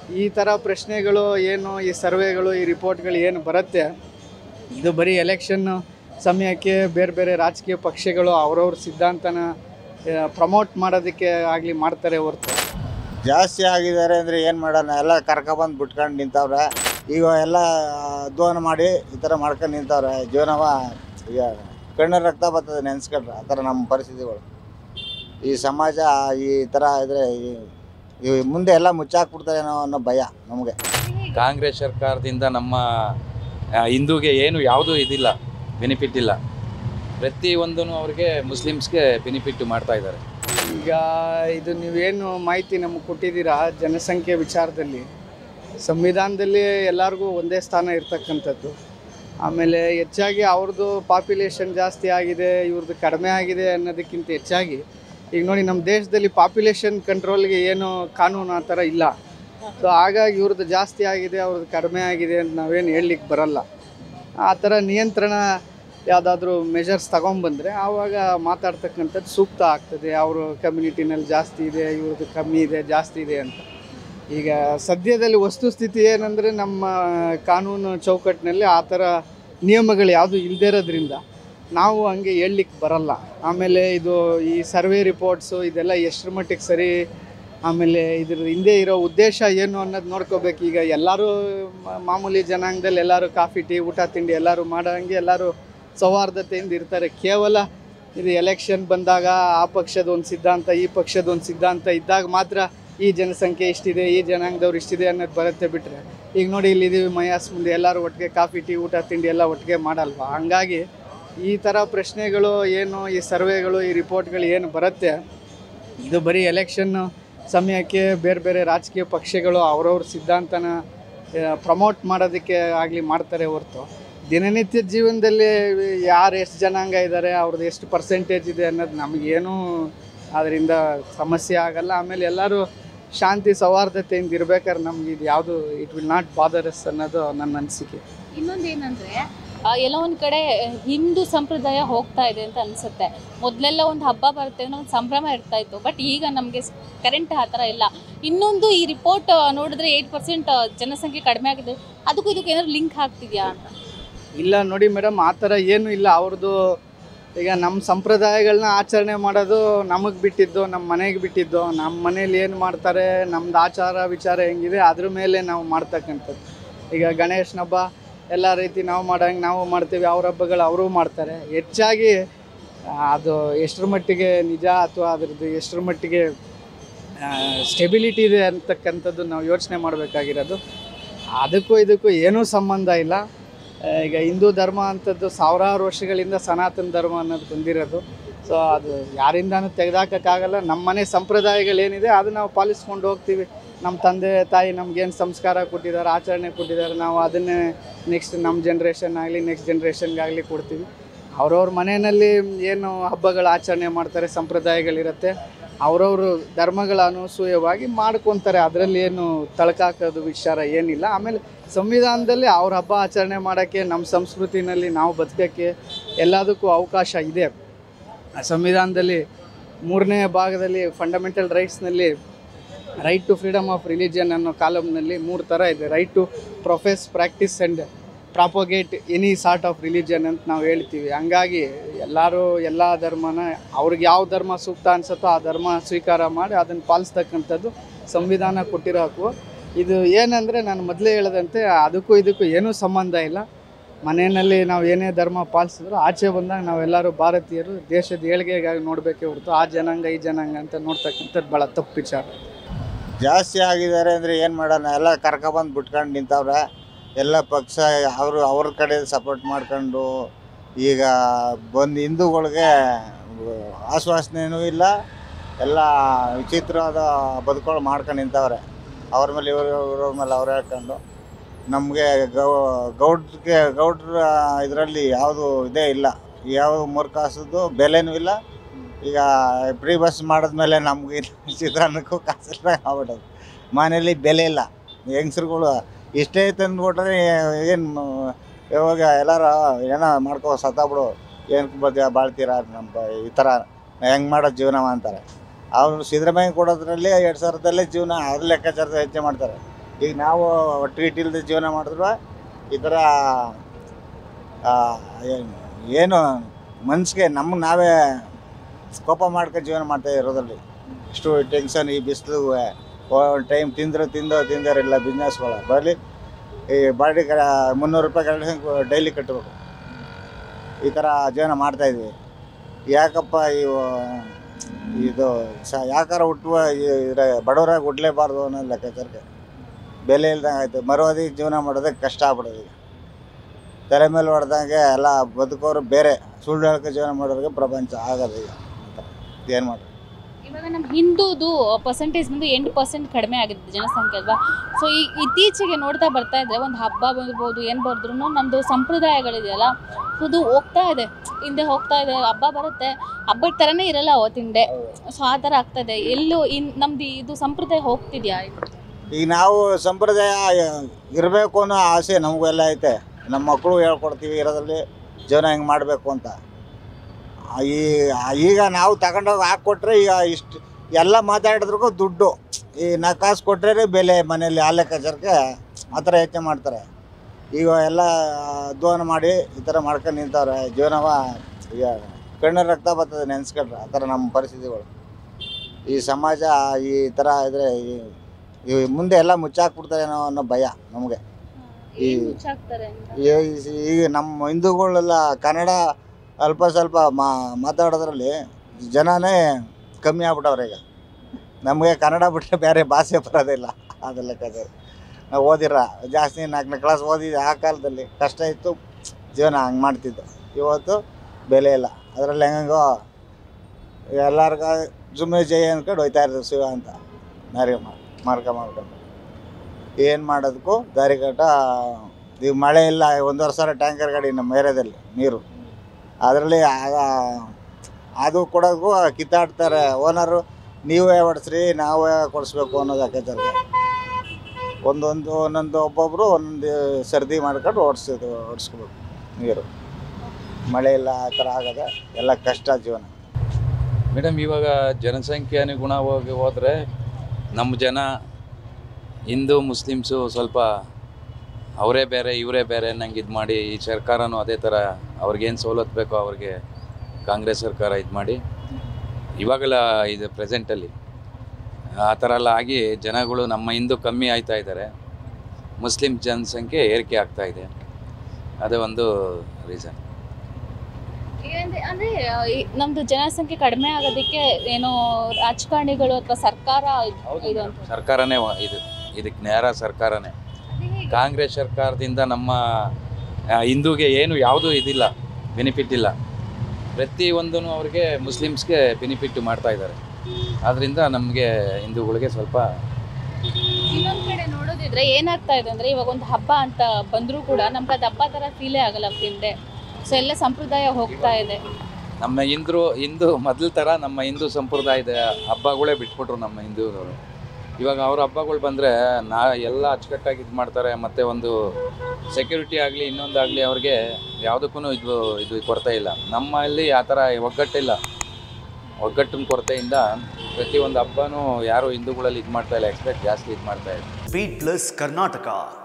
ಈ ಥರ ಪ್ರಶ್ನೆಗಳು ಏನು ಈ ಸರ್ವೆಗಳು ಈ ರಿಪೋರ್ಟ್ಗಳು ಏನು ಬರುತ್ತೆ ಇದು ಬರೀ ಎಲೆಕ್ಷನ್ ಸಮಯಕ್ಕೆ ಬೇರೆ ಬೇರೆ ರಾಜಕೀಯ ಪಕ್ಷಗಳು ಅವ್ರವ್ರ ಸಿದ್ಧಾಂತನ ಪ್ರಮೋಟ್ ಮಾಡೋದಕ್ಕೆ ಆಗಲಿ ಮಾಡ್ತಾರೆ ಹೊರತು ಜಾಸ್ತಿ ಆಗಿದ್ದಾರೆ ಅಂದರೆ ಏನು ಮಾಡೋಣ ಎಲ್ಲ ಕರ್ಕೊಬಂದು ಬಿಟ್ಕೊಂಡು ನಿಂತವ್ರೆ ಈಗ ಎಲ್ಲ ಅಧ್ವಾನ ಮಾಡಿ ಈ ಥರ ಮಾಡ್ಕೊಂಡು ನಿಂತವ್ರೆ ಜೀವನವ ಈಗ ಕಣ್ಣು ರಕ್ತ ಬರ್ತದೆ ನೆನೆಸ್ಕೊಂಡ್ರೆ ಆ ಥರ ನಮ್ಮ ಪರಿಸ್ಥಿತಿಗಳು ಈ ಸಮಾಜ ಈ ಥರ ಇದ್ರೆ ಈ- ಈ ಮುಂದೆ ಎಲ್ಲ ಮುಚ್ಚಾಕ್ಬಿಡ್ತಾರೇನೋ ಅನ್ನೋ ಭಯ ನಮಗೆ ಕಾಂಗ್ರೆಸ್ ಸರ್ಕಾರದಿಂದ ನಮ್ಮ ಆ, ಹಿಂದೂಗೆ ಏನು ಯಾವುದೂ ಇದಿಲ್ಲ ಬೆನಿಫಿಟ್ ಇಲ್ಲ ಪ್ರತಿಯೊಂದೂ ಅವ್ರಿಗೆ ಮುಸ್ಲಿಮ್ಸ್ಗೆ ಬೆನಿಫಿಟ್ ಮಾಡ್ತಾ ಇದ್ದಾರೆ ಈಗ ಇದು ನೀವೇನು ಮಾಹಿತಿ ನಮಗೆ ಕೊಟ್ಟಿದ್ದೀರಾ ಜನಸಂಖ್ಯೆ ವಿಚಾರದಲ್ಲಿ ಸಂವಿಧಾನದಲ್ಲಿ ಎಲ್ಲರಿಗೂ ಒಂದೇ ಸ್ಥಾನ ಇರ್ತಕ್ಕಂಥದ್ದು ಆಮೇಲೆ ಹೆಚ್ಚಾಗಿ ಅವ್ರದ್ದು ಪಾಪ್ಯುಲೇಷನ್ ಜಾಸ್ತಿ ಆಗಿದೆ ಇವ್ರದ್ದು ಕಡಿಮೆ ಆಗಿದೆ ಅನ್ನೋದಕ್ಕಿಂತ ಹೆಚ್ಚಾಗಿ ಈಗ ನೋಡಿ ನಮ್ಮ ದೇಶದಲ್ಲಿ ಪಾಪ್ಯುಲೇಷನ್ ಕಂಟ್ರೋಲ್ಗೆ ಏನು ಕಾನೂನು ಆ ಥರ ಇಲ್ಲ ಸೊ ಹಾಗಾಗಿ ಇವ್ರದ್ದು ಜಾಸ್ತಿ ಆಗಿದೆ ಅವ್ರದ್ದು ಕಡಿಮೆ ಆಗಿದೆ ಅಂತ ನಾವೇನು ಹೇಳಲಿಕ್ಕೆ ಬರಲ್ಲ ಆ ಥರ ನಿಯಂತ್ರಣ ಯಾವುದಾದ್ರೂ ಮೆಷರ್ಸ್ ತಗೊಂಬಂದರೆ ಆವಾಗ ಮಾತಾಡ್ತಕ್ಕಂಥದ್ದು ಸೂಕ್ತ ಆಗ್ತದೆ ಅವರು ಕಮ್ಯುನಿಟಿನಲ್ಲಿ ಜಾಸ್ತಿ ಇದೆ ಇವ್ರದ್ದು ಕಮ್ಮಿ ಇದೆ ಜಾಸ್ತಿ ಇದೆ ಅಂತ ಈಗ ಸದ್ಯದಲ್ಲಿ ವಸ್ತುಸ್ಥಿತಿ ಏನಂದರೆ ನಮ್ಮ ಕಾನೂನು ಚೌಕಟ್ಟಿನಲ್ಲಿ ಆ ಥರ ನಿಯಮಗಳು ಯಾವುದು ಇಲ್ಲದೇ ಇರೋದ್ರಿಂದ ನಾವು ಹಂಗೆ ಹೇಳಲಿಕ್ಕೆ ಬರಲ್ಲ ಆಮೇಲೆ ಇದು ಈ ಸರ್ವೆ ರಿಪೋರ್ಟ್ಸು ಇದೆಲ್ಲ ಎಷ್ಟರ ಮಟ್ಟಿಗೆ ಸರಿ ಆಮೇಲೆ ಇದ್ರ ಹಿಂದೆ ಇರೋ ಉದ್ದೇಶ ಏನು ಅನ್ನೋದು ನೋಡ್ಕೋಬೇಕು ಈಗ ಎಲ್ಲರೂ ಮ- ಮಾಮೂಲಿ ಜನಾಂಗದಲ್ಲಿ ಎಲ್ಲರೂ ಕಾಫಿ ಟೀ ಊಟ ತಿಂಡಿ ಎಲ್ಲರೂ ಮಾಡೋಂಗೆ ಎಲ್ಲರೂ ಸೌಹಾರ್ದತೆಯಿಂದ ಇರ್ತಾರೆ ಕೇವಲ ಇದು ಎಲೆಕ್ಷನ್ ಬಂದಾಗ ಆ ಪಕ್ಷದ ಒಂದು ಸಿದ್ಧಾಂತ ಈ ಪಕ್ಷದ ಒಂದು ಸಿದ್ಧಾಂತ ಇದ್ದಾಗ ಮಾತ್ರ ಈ ಜನಸಂಖ್ಯೆ ಇಷ್ಟಿದೆ ಈ ಜನಾಂಗದವ್ರು ಇಷ್ಟಿದೆ ಅನ್ನೋದು ಬರುತ್ತೆ ಬಿಟ್ಟರೆ ಈಗ ನೋಡಿ ಇಲ್ಲಿದ್ದೀವಿ ಮಯಾಸ್ ಮುಂದೆ ಎಲ್ಲರೂ ಒಟ್ಟಿಗೆ ಕಾಫಿ ಟೀ ಊಟ ತಿಂಡಿ ಎಲ್ಲ ಒಟ್ಟಿಗೆ ಮಾಡಲ್ವಾ ಹಂಗಾಗಿ ಈ ಥರ ಪ್ರಶ್ನೆಗಳು ಏನು ಈ ಸರ್ವೆಗಳು ಈ ರಿಪೋರ್ಟ್ಗಳು ಏನು ಬರುತ್ತೆ ಇದು ಬರೀ ಎಲೆಕ್ಷನ್ ಸಮಯಕ್ಕೆ ಬೇರೆ ಬೇರೆ ರಾಜಕೀಯ ಪಕ್ಷಗಳು ಅವ್ರವ್ರ ಸಿದ್ಧಾಂತನ ಪ್ರಮೋಟ್ ಮಾಡೋದಕ್ಕೆ ಆಗಲಿ ಮಾಡ್ತಾರೆ ಹೊರತು ದಿನನಿತ್ಯ ಜೀವನದಲ್ಲಿ ಯಾರು ಎಷ್ಟು ಜನಾಂಗ ಇದ್ದಾರೆ ಅವ್ರದ್ದು ಎಷ್ಟು ಪರ್ಸೆಂಟೇಜ್ ಇದೆ ಅನ್ನೋದು ನಮಗೇನೂ ಅದರಿಂದ ಸಮಸ್ಯೆ ಆಗಲ್ಲ ಆಮೇಲೆ ಎಲ್ಲರೂ ಶಾಂತಿ ಸೌಹಾರ್ದತೆಯಿಂದ ಇರ್ಬೇಕಾದ್ರೆ ನಮ್ಗೆ ಇದು ಯಾವುದು ಇಟ್ ವಿಲ್ ನಾಟ್ ಬಾದರಸ್ ಅನ್ನೋದು ನನ್ನ ಅನಿಸಿಕೆ ಇನ್ನೊಂದೇನಂದ್ರೆ ಆ, ಎಲ್ಲೋ ಒಂದ್ ಕಡೆ ಹಿಂದೂ ಸಂಪ್ರದಾಯ ಹೋಗ್ತಾ ಇದೆ ಅಂತ ಅನ್ಸುತ್ತೆ ಮೊದಲೆಲ್ಲ ಒಂದು ಹಬ್ಬ ಬರುತ್ತೆ ಅನ್ನೋ ಒಂದು ಸಂಭ್ರಮ ಇರ್ತಾ ಇತ್ತು ಬಟ್ ಈಗ ನಮಗೆ ಕರೆಂಟ್ ಆ ಥರ ಇಲ್ಲ ಇನ್ನೊಂದು ಈ ರಿಪೋರ್ಟ್ ನೋಡಿದ್ರೆ ಏಯ್ಟ್ ಪರ್ಸೆಂಟ್ ಜನಸಂಖ್ಯೆ ಕಡಿಮೆ ಆಗಿದೆ ಅದಕ್ಕೂ ಇದಕ್ಕೆ ಏನಾದ್ರು ಲಿಂಕ್ ಆಗ್ತಿದ್ಯಾ ಅಂತ ಇಲ್ಲ ನೋಡಿ ಮೇಡಮ್ ಆ ಥರ ಏನೂ ಇಲ್ಲ ಅವ್ರದ್ದು ಈಗ ನಮ್ಮ ಸಂಪ್ರದಾಯಗಳನ್ನ ಆಚರಣೆ ಮಾಡೋದು ನಮಗೆ ಬಿಟ್ಟಿದ್ದು ನಮ್ಮ ಮನೆಗೆ ಬಿಟ್ಟಿದ್ದು ನಮ್ಮ ಮನೇಲಿ ಏನು ಮಾಡ್ತಾರೆ ನಮ್ದು ಆಚಾರ ವಿಚಾರ ಹೆಂಗಿದೆ ಅದ್ರ ಮೇಲೆ ನಾವು ಮಾಡ್ತಕ್ಕಂಥದ್ದು ಈಗ ಗಣೇಶನ ಹಬ್ಬ ಎಲ್ಲ ರೀತಿ ನಾವು ಮಾಡೋಂಗೆ ನಾವು ಮಾಡ್ತೀವಿ ಅವ್ರ ಹಬ್ಬಗಳು ಅವರು ಮಾಡ್ತಾರೆ ಹೆಚ್ಚಾಗಿ ಆ, ಅದು ಎಷ್ಟರ ಮಟ್ಟಿಗೆ ನಿಜ ಅಥವಾ ಅದ್ರದ್ದು ಎಷ್ಟರ ಮಟ್ಟಿಗೆ ಸ್ಟೆಬಿಲಿಟಿ ಇದೆ ಅಂತಕ್ಕಂಥದ್ದು ನಾವು ಯೋಚನೆ ಮಾಡಬೇಕಾಗಿರೋದು ಅದಕ್ಕೂ ಇದಕ್ಕೂ ಏನೂ ಸಂಬಂಧ ಇಲ್ಲ ಆ, ಈಗ ಹಿಂದೂ ಧರ್ಮ ಅಂಥದ್ದು ಸಾವಿರಾರು ವರ್ಷಗಳಿಂದ ಸನಾತನ ಧರ್ಮ ಅನ್ನೋದು ಬಂದಿರೋದು ಸೊ ಅದು ಯಾರಿಂದಾನು ತೆಗೆದಾಕೋಕ್ಕಾಗಲ್ಲ ನಮ್ಮ ಮನೆ ಸಂಪ್ರದಾಯಗಳೇನಿದೆ ಅದು ನಾವು ಪಾಲಿಸ್ಕೊಂಡು ಹೋಗ್ತೀವಿ ನಮ್ಮ ತಂದೆ ತಾಯಿ ನಮ್ಗೇನು ಸಂಸ್ಕಾರ ಕೊಟ್ಟಿದ್ದಾರೆ ಆಚರಣೆ ಕೊಟ್ಟಿದ್ದಾರೆ ನಾವು ಅದನ್ನೇ ನೆಕ್ಸ್ಟ್ ನಮ್ಮ ಜನ್ರೇಷನ್ ಆಗಲಿ ನೆಕ್ಸ್ಟ್ ಜನ್ರೇಷನ್ಗಾಗಲಿ ಕೊಡ್ತೀವಿ ಅವ್ರವ್ರ ಮನೆಯಲ್ಲಿ ಏನು ಹಬ್ಬಗಳ ಆಚರಣೆ ಮಾಡ್ತಾರೆ ಸಂಪ್ರದಾಯಗಳಿರುತ್ತೆ ಅವ್ರವ್ರ ಧರ್ಮಗಳ ಅನುಸೂಯವಾಗಿ ಮಾಡ್ಕೊತಾರೆ ಅದರಲ್ಲಿ ಏನು ತಳ್ಕಾಕೋದು ವಿಚಾರ ಏನಿಲ್ಲ ಆಮೇಲೆ ಸಂವಿಧಾನದಲ್ಲಿ ಅವ್ರ ಹಬ್ಬ ಆಚರಣೆ ಮಾಡೋಕ್ಕೆ ನಮ್ಮ ಸಂಸ್ಕೃತಿನಲ್ಲಿ ನಾವು ಬದುಕೋಕ್ಕೆ ಎಲ್ಲದಕ್ಕೂ ಅವಕಾಶ ಇದೆ ಆ ಸಂವಿಧಾನದಲ್ಲಿ ಮೂರನೇ ಭಾಗದಲ್ಲಿ ಫಂಡಮೆಂಟಲ್ ರೈಟ್ಸ್ನಲ್ಲಿ right to freedom of religion ಅನ್ನೋ ಕಾಲಮ್ನಲ್ಲಿ ಮೂರು ಥರ ಇದೆ right to profess practice and propagate any sort of religion ಅಂತ ನಾವು ಹೇಳ್ತೀವಿ ಹಂಗಾಗಿ ಎಲ್ಲರೂ ಎಲ್ಲ ಧರ್ಮನ ಅವ್ರಿಗೆ ಯಾವ ಧರ್ಮ ಸೂಕ್ತ ಅನ್ಸುತ್ತೋ ಆ ಧರ್ಮ ಸ್ವೀಕಾರ ಮಾಡಿ ಅದನ್ನು ಪಾಲಿಸ್ತಕ್ಕಂಥದ್ದು ಸಂವಿಧಾನ ಕೊಟ್ಟಿರೋ ಹಕ್ಕು ಇದು ಏನಂದರೆ ನಾನು ಮೊದಲೇ ಹೇಳದಂತೆ ಅದಕ್ಕೂ ಇದಕ್ಕೂ ಏನೂ ಸಂಬಂಧ ಇಲ್ಲ ಮನೆಯಲ್ಲಿ ನಾವು ಏನೇ ಧರ್ಮ ಪಾಲಿಸಿದ್ರು ಆಚೆ ಬಂದಾಗ ನಾವೆಲ್ಲರೂ ಭಾರತೀಯರು ದೇಶದ ಏಳಿಗೆಗಾಗಿ ನೋಡಬೇಕೇ ಹೊರತು ಆ ಜನಾಂಗ ಈ ಜನಾಂಗ ಅಂತ ನೋಡ್ತಕ್ಕಂಥದ್ದು ಭಾಳ ತಪ್ಪು ವಿಚಾರ ಜಾಸ್ತಿ ಆಗಿದ್ದಾರೆ ಅಂದರೆ ಏನು ಮಾಡೋಣ ಎಲ್ಲ ಕರ್ಕೊಬಂದು ಬಿಟ್ಕೊಂಡು ನಿಂತವ್ರೆ ಎಲ್ಲ ಪಕ್ಷ ಅವರು ಅವ್ರ ಕಡೆ ಸಪೋರ್ಟ್ ಮಾಡ್ಕೊಂಡು ಈಗ ಬಂದು ಹಿಂದೂಗಳಿಗೆ ಆಶ್ವಾಸನೆಯೂ ಇಲ್ಲ ಎಲ್ಲ ವಿಚಿತ್ರವಾದ ಬದುಕುಗಳು ಮಾಡ್ಕೊಂಡು ನಿಂತವ್ರೆ ಅವ್ರ ಮೇಲೆ ಇವರು ಇವ್ರ ಮೇಲೆ ಅವ್ರು ಹೇಳ್ಕೊಂಡು ನಮಗೆ ಗೌ ಗೌಡ್ರಿಗೆ ಗೌಡ್ರ ಇದರಲ್ಲಿ ಯಾವುದು ಇದೇ ಇಲ್ಲ ಯಾವ ಮೂರ್ಖಾಸದ್ದು ಬೆಲೆನೂ ಇಲ್ಲ ಈಗ ಫ್ರೀ ಬಸ್ ಮಾಡಿದ್ಮೇಲೆ ನಮ್ಗೆ ಚಿತ್ರಾನ್ನಕ್ಕೂ ಕಾಸಿಲ್ಲ ಆಗ್ಬಿಟ್ಟದು ಮನೇಲಿ ಬೆಲೆ ಇಲ್ಲ ಹೆಂಗಸ್ರುಗಳು ಇಷ್ಟೇ ತಂದುಬಿಟ್ರೆ ಏನು ಇವಾಗ ಎಲ್ಲರೂ ಏನೋ ಮಾಡ್ಕೋ ಸತ್ತಾಬಿಡು ಏನು ಬಗ್ಗೆ ಬಾಳ್ತೀರಾ ನಮ್ಮ ಈ ಥರ ಹೆಂಗೆ ಮಾಡೋದು ಜೀವನ ಅಂತಾರೆ ಅವರು ಸಿದ್ದರಾಮಯ್ಯ ಕೊಡೋದ್ರಲ್ಲಿ ಎರಡು ಸಾವಿರದಲ್ಲೇ ಜೀವನ ಅದ್ರ ಲೆಕ್ಕಾಚಾರದ ಹೆಚ್ಚೆ ಮಾಡ್ತಾರೆ ಈಗ ನಾವು ಒಟ್ಟು ಇಟ್ಟಿಲ್ದೆ ಜೀವನ ಮಾಡಿದ್ರು ಈ ಥರ ಆ, ಏನ್- ಏನು ಮನ್ಸಿಗೆ ನಮ್ಗೆ ನಾವೇ ಕೋಪ ಮಾಡ್ಕೊಂಡು ಜೀವನ ಮಾಡ್ತಾ ಇರೋದ್ರಲ್ಲಿ ಇಷ್ಟು ಟೆನ್ಷನ್ ಈ ಬಿಸಿಲು ಒಂದು ಟೈಮ್ ತಿಂದ್ರೆ ತಿಂದೋ ತಿಂದೋರಿಲ್ಲ ಬಿಸ್ನೆಸ್ಗಳು ಬರಲಿ ಈ ಬಾಡಿ ಕ ಮುನ್ನೂರು ರೂಪಾಯಿ ಕಡೆ ಡೈಲಿ ಕಟ್ಟಬೇಕು ಈ ಥರ ಜೀವನ ಮಾಡ್ತಾಯಿದ್ವಿ ಯಾಕಪ್ಪ ಇವು ಇದು ಸ ಯಾಕಾರ ಹುಟ್ಟುವ ಇದ್ರ ಬಡವರಾಗಿ ಹುಟ್ಟಲೇಬಾರ್ದು ಅನ್ನೋ ಲೆಕ್ಕಾಚಾರಕ್ಕೆ ಬೆಲೆ ಇಲ್ದಂಗೆ ಆಯ್ತು ಮರುವದಿ ಜೀವನ ಮಾಡೋದಕ್ಕೆ ಕಷ್ಟ ಆಗ್ಬಿಡೋದು ಈಗ ತಲೆ ಮೇಲೆ ಹೊಡೆದಂಗೆ ಎಲ್ಲ ಬದುಕೋರು ಬೇರೆ ಸುಳ್ಳು ಹೇಳ್ಕೊ ಜೀವನ ಮಾಡೋರಿಗೆ ಪ್ರಪಂಚ ಆಗೋದು ಈಗ ಏನು ಮಾಡೋದು ಇವಾಗ ನಮ್ಮ ಹಿಂದೂದು ಪರ್ಸೆಂಟೇಜ್ ಬಂದು ಎಂಟು ಪರ್ಸೆಂಟ್ ಕಡಿಮೆ ಆಗಿದೆ ಜನಸಂಖ್ಯೆ ಅಲ್ವಾ ಸೊ ಈ ಇತ್ತೀಚೆಗೆ ನೋಡ್ತಾ ಬರ್ತಾ ಇದ್ರೆ ಒಂದು ಹಬ್ಬ ಬರ್ಬೋದು ಏನು ಬರೆದ್ರು ನಮ್ಮದು ಸಂಪ್ರದಾಯಗಳಿದೆಯಲ್ಲ ಸೊ ಅದು ಹೋಗ್ತಾ ಇದೆ ಹಿಂದೆ ಹೋಗ್ತಾ ಇದೆ ಹಬ್ಬ ಬರುತ್ತೆ ಹಬ್ಬದ ಥರನೇ ಇರಲ್ಲ ಅವತ್ತಿನ ಡೇ ಸೊ ಆ ಥರ ಆಗ್ತಾ ಇದೆ ಎಲ್ಲೂ ಇನ್ ನಮ್ದು ಇದು ಸಂಪ್ರದಾಯ ಹೋಗ್ತಿದ್ಯಾ ಈಗ ನಾವು ಸಂಪ್ರದಾಯ ಇರಬೇಕು ಅನ್ನೋ ಆಸೆ ನಮಗೆಲ್ಲ ಐತೆ ನಮ್ಮ ಮಕ್ಕಳು ಹೇಳ್ಕೊಡ್ತೀವಿ ಇರೋದ್ರಲ್ಲಿ ಜೀವನ ಹೆಂಗೆ ಮಾಡಬೇಕು ಅಂತ ಆ, ಈ ಈಗ ನಾವು ತಗೊಂಡೋಗಿ ಹಾಕ್ಕೊಟ್ರೆ ಈಗ ಇಷ್ಟು ಎಲ್ಲ ಮಾತಾಡಿದ್ರಿಗೂ ದುಡ್ಡು ಈ ನಾ ಕಾಸು ಕೊಟ್ಟರೆ ಬೆಲೆ ಮನೇಲಿ ಆ ಲೆಕ್ಕಾಚಾರಕ್ಕೆ ಆ ಥರ ಯೋಚನೆ ಮಾಡ್ತಾರೆ ಈಗ ಎಲ್ಲ ಅಧ್ವಾನ ಮಾಡಿ ಈ ಥರ ಮಾಡ್ಕೊಂಡು ನಿಂತವ್ರೆ ಜೀವನವ ಈಗ ಕಣ್ಣು ರಕ್ತ ಬರ್ತದೆ ನೆನೆಸ್ಕೊಂಡ್ರೆ ಆ ಥರ ನಮ್ಮ ಪರಿಸ್ಥಿತಿಗಳು ಈ ಸಮಾಜ ಈ ಥರ ಇದ್ರೆ ಈ ಈ ಮುಂದೆ ಎಲ್ಲ ಮುಚ್ಚಾಕ್ಬಿಡ್ತಾರೇನೋ ಅನ್ನೋ ಭಯ ನಮಗೆ ಈ- ಮುಚ್ಚಾಕ್ತಾರೆ ಅಂತ ಈ- ಈಗ ನಮ್ಮ ಹಿಂದೂಗಳೆಲ್ಲ ಕನ್ನಡ ಅಲ್ಪ ಸ್ವಲ್ಪ ಮಾ ಮಾತಾಡೋದ್ರಲ್ಲಿ ಜನನೇ ಕಮ್ಮಿ ಆಗ್ಬಿಟ್ಟವ್ರೆ ಈಗ ನಮಗೆ ಕನ್ನಡ ಬಿಟ್ಟರೆ ಬೇರೆ ಭಾಷೆ ಬರೋದಿಲ್ಲ ಅದೆಲ್ಲ ಕತೆ ನಾವು ಓದಿರ ಜಾಸ್ತಿ ನಾಲ್ಕನೇ ಕ್ಲಾಸ್ ಓದಿದ್ದೆ ಆ ಕಾಲದಲ್ಲಿ ಕಷ್ಟ ಇತ್ತು ಜೀವನ ಹಂಗೆ ಮಾಡ್ತಿದ್ದು ಇವತ್ತು ಬೆಲೆ ಇಲ್ಲ ಅದರಲ್ಲಿ ಹೆಂಗೋ ಎಲ್ಲರಿಗೂ ಸುಮ್ಮನೆ ಜಯ ಅಂದ್ಕೊಂಡು ಹೋಯ್ತಾ ಇರ್ತೀವಿ ಶಿವ ಅಂತ ನಾರಿ ಮಾರ್ಕ ಮಾಡ್ಕೊಂಡು ಏನು ಮಾಡೋದಕ್ಕೂ ದಾರಿಘಾಟ ಈಗ ಮಳೆ ಇಲ್ಲ ಒಂದು ವರ್ಷ ಟ್ಯಾಂಕರ್ ಗಾಡಿ ನಮ್ಮ ಏರಿಯಾದಲ್ಲಿ ನೀರು ಅದರಲ್ಲಿ ಅದು ಕೊಡೋಕ್ಕೂ ಕಿತ್ತಾಡ್ತಾರೆ ಓನರು ನೀವೇ ಹೊಡ್ಸ್ರಿ ನಾವೇ ಕೊಡಿಸ್ಬೇಕು ಅನ್ನೋದು ಲೆಕ್ಕಾಚಾರ ಒಂದೊಂದು ಒಂದೊಂದು ಒಬ್ಬೊಬ್ಬರು ಒಂದೊಂದು ಸರ್ದಿ ಮಾಡ್ಕೊಂಡು ಓಡಿಸೋದು ಓಡಿಸ್ಕೋಬೇಕು ನೀರು ಮಳೆ ಇಲ್ಲ ಆ ಥರ ಆಗದೆ ಎಲ್ಲ ಕಷ್ಟ ಜೀವನ ಮೇಡಮ್ ಇವಾಗ ಜನಸಂಖ್ಯೆ ಅನುಗುಣವಾಗಿ ಹೋದರೆ ನಮ್ಮ ಜನ ಹಿಂದೂ ಮುಸ್ಲಿಮ್ಸು ಸ್ವಲ್ಪ ಅವರೇ ಬೇರೆ ಇವರೇ ಬೇರೆ ಅನ್ನಂಗೆ ಇದು ಮಾಡಿ ಈ ಸರ್ಕಾರನೂ ಅದೇ ಥರ ಅವ್ರಿಗೇನು ಸವಲತ್ತು ಬೇಕೋ ಅವ್ರಿಗೆ ಕಾಂಗ್ರೆಸ್ ಸರ್ಕಾರ ಇದು ಮಾಡಿ ಇವಾಗೆಲ್ಲ ಇದು ಪ್ರೆಸೆಂಟಲ್ಲಿ ಆ ಥರ ಎಲ್ಲ ಆಗಿ ಜನಗಳು ನಮ್ಮ ಹಿಂದೂ ಕಮ್ಮಿ ಆಯ್ತಾ ಇದ್ದಾರೆ ಮುಸ್ಲಿಂ ಜನಸಂಖ್ಯೆ ಏರಿಕೆ ಆಗ್ತಾ ಇದೆ ಅದೇ ಒಂದು ರೀಸನ್ ಏನಂದ್ರೆ ಅಂದ್ರೆ ಆ, ಈ ನಮ್ದು ಜನಸಂಖ್ಯೆ ಕಡಿಮೆ ಆಗೋದಕ್ಕೆ ಏನೋ ರಾಜಕಾರಣಿಗಳು ಅಥವಾ ಸರ್ಕಾರ ಇದ್- ಇದು ಅಂತ ಸರ್ಕಾರನೇ ವ- ಇದು ಇದಕ್ಕೆ ನೇರ ಸರ್ಕಾರನೇ ಕಾಂಗ್ರೆಸ್ ಸರ್ಕಾರದಿಂದ ನಮ್ಮ ಆ, ಹಿಂದೂಗೆ ಏನು ಯಾವುದೂ ಇದಿಲ್ಲ ಬೆನಿಫಿಟ್ ಇಲ್ಲ ಪ್ರತಿಯೊಂದೂ ಅವ್ರಿಗೆ ಮುಸ್ಲಿಮ್ಸ್ಗೆ ಬೆನಿಫಿಟ್ ಮಾಡ್ತಾ ಇದ್ದಾರೆ ಆದ್ದರಿಂದ ನಮಗೆ ಹಿಂದೂಗಳಿಗೆ ಸ್ವಲ್ಪ ಇನ್ನೊಂದ್ ಕಡೆ ನೋಡೋದಿದ್ರೆ ಏನಾಗ್ತಾ ಇದೆ ಅಂದ್ರೆ ಇವಾಗ ಒಂದು ಹಬ್ಬ ಅಂತ ಬಂದರೂ ಕೂಡ ನಮ್ಗೆ ಅದು ಹಬ್ಬ ಥರ ಫೀಲೇ ಆಗಲ್ಲ ಹಿಂದೆ ಸೊ ಎಲ್ಲ ಸಂಪ್ರದಾಯ ಹೋಗ್ತಾ ಇದೆ ನಮ್ಮ ಹಿಂದ್ರು ಹಿಂದೂ ಮೊದಲ ಥರ ನಮ್ಮ ಹಿಂದೂ ಸಂಪ್ರದಾಯದ ಹಬ್ಬಗಳೇ ಬಿಟ್ಬಿಟ್ರು ನಮ್ಮ ಹಿಂದೂದವರು ಇವಾಗ ಅವ್ರ ಹಬ್ಬಗಳು ಬಂದರೆ ನಾ ಎಲ್ಲ ಅಚ್ಚುಕಟ್ಟಾಗಿ ಇದು ಮಾಡ್ತಾರೆ ಮತ್ತು ಒಂದು ಸೆಕ್ಯೂರಿಟಿ ಆಗಲಿ ಇನ್ನೊಂದಾಗಲಿ ಅವ್ರಿಗೆ ಯಾವುದಕ್ಕೂ ಇದು ಇದು ಕೊರತೆ ಇಲ್ಲ ನಮ್ಮಲ್ಲಿ ಆ ಥರ ಒಗ್ಗಟ್ಟಿಲ್ಲ ಒಗ್ಗಟ್ಟಿನ ಕೊರತೆಯಿಂದ ಪ್ರತಿಯೊಂದು ಹಬ್ಬನೂ ಯಾರು ಹಿಂದೂಗಳಲ್ಲಿ ಇದು ಮಾಡ್ತಾ ಇಲ್ಲ ಎಕ್ಸ್ಪೆಕ್ಟ್ ಜಾಸ್ತಿ ಇದು ಮಾಡ್ತಾ ಇಲ್ಲ ಬೀಟ್ ಪ್ಲಸ್ ಕರ್ನಾಟಕ